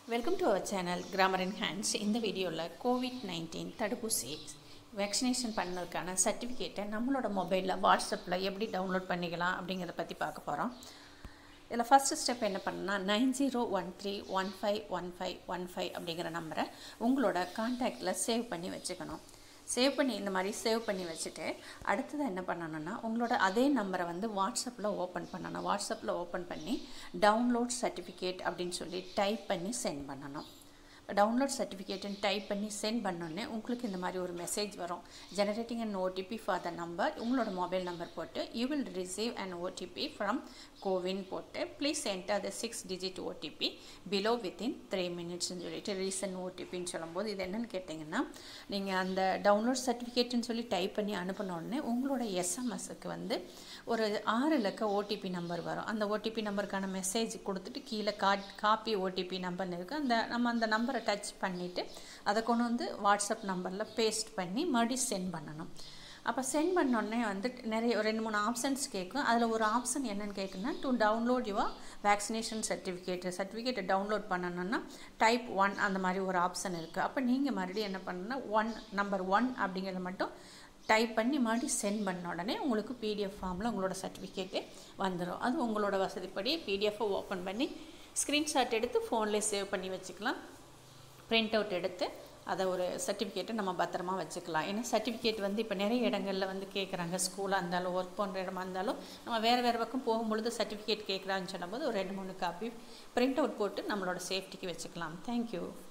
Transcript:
welcome to our channel grammar in hands இந்த வீடியோவில் COVID nineteen தடுப்பூசி வேக்சினேஷன் பண்ணதுக்கான சர்டிஃபிகேட்டை நம்மளோட மொபைலில் வாட்ஸ்அப்பில் எப்படி டவுன்லோட் பண்ணிக்கலாம் அப்படிங்கிறத பற்றி பார்க்க போகிறோம் இதில் ஃபஸ்ட்டு ஸ்டெப் என்ன பண்ணணும்னா nine zero one three one five one five one five அப்படிங்கிற நம்பரை உங்களோட கான்டாக்டில் சேவ் பண்ணி வச்சுக்கணும் சேவ் பண்ணி இந்த மாதிரி சேவ் பண்ணி வச்சுட்டு அடுத்தது என்ன பண்ணணும்னா உங்களோட அதே நம்பரை வந்து வாட்ஸ்அப்பில் ஓப்பன் பண்ணணும் வாட்ஸ்அப்பில் ஓப்பன் பண்ணி டவுன்லோட் சர்டிஃபிகேட் அப்படின்னு சொல்லி டைப் பண்ணி சென்ட் பண்ணணும் டவுன்லோட் சர்டிஃபிகேட்டுன்னு டைப் பண்ணி சென்ட் பண்ணோன்னே உங்களுக்கு இந்த மாதிரி ஒரு மெசேஜ் வரும் generating and OTP for the number உங்களோட மொபைல் நம்பர் போட்டு you will receive and OTP from CoWIN போட்டு please enter the six digit OTP below within three மினிட்ஸ்னு சொல்லிட்டு ரீசன் ஓடிபின்னு சொல்லும்போது இது என்னென்னு கேட்டிங்கன்னா நீங்கள் அந்த டவுன்லோட் சர்டிஃபிகேட்டுன்னு சொல்லி டைப் பண்ணி அனுப்பின உடனே உங்களோட எஸ்எம்எஸ்க்கு வந்து ஒரு ஆறு இலக்க ஓடிபி நம்பர் வரும் அந்த ஓடிபி நம்பருக்கான மெசேஜ் கொடுத்துட்டு கீழே கா காப்பி ஓடிபி நம்பர்னு இருக்குது அந்த நம்ம அந்த நம்பரை டச் பண்ணிவிட்டு அதை கொண்டு வந்து வாட்ஸ்அப் நம்பரில் பேஸ்ட் பண்ணி மறுபடியும் சென்ட் பண்ணணும் அப்போ சென்ட் பண்ணோடனே வந்து நிறைய ஒரு ரெண்டு மூணு ஆப்ஷன்ஸ் கேட்கும் அதில் ஒரு ஆப்ஷன் என்னென்னு கேட்குன்னா to download your vaccination certificate சர்டிஃபிகேட்டை டவுன்லோட் பண்ணணும்னா டைப் ஒன் அந்த மாதிரி ஒரு ஆப்ஷன் இருக்குது அப்போ நீங்கள் மறுபடியும் என்ன பண்ணணும்னா ஒன் நம்பர் ஒன் அப்படிங்கிறத மட்டும் டைப் பண்ணி மறுபடியும் சென்ட் பண்ண உடனே உங்களுக்கு பிடிஎஃப் ஃபார்மில் உங்களோட சர்டிஃபிகேட்டு வந்துடும் அது உங்களோட வசதிப்படி பிடிஎஃபை ஓப்பன் பண்ணி ஸ்க்ரீன்ஷாட் எடுத்து ஃபோன்லேயே சேவ் பண்ணி வச்சுக்கலாம் பிரிண்ட் அவுட் எடுத்து அதை ஒரு சர்டிஃபிகேட்டை நம்ம பத்திரமா வச்சுக்கலாம் ஏன்னா சர்டிஃபிகேட் வந்து இப்போ நிறைய இடங்களில் வந்து கேட்குறாங்க ஸ்கூலாக இருந்தாலும் ஒர்க் பண்ணுற இடமா இருந்தாலும் நம்ம வேறு வேறு பக்கம் போகும்பொழுது சர்டிஃபிகேட் கேட்குறான்னு சொல்லும்போது ஒரு ரெண்டு மூணு காப்பி பிரிண்ட் அவுட் போட்டு நம்மளோட சேஃப்டிக்கு வச்சுக்கலாம் தேங்க்யூ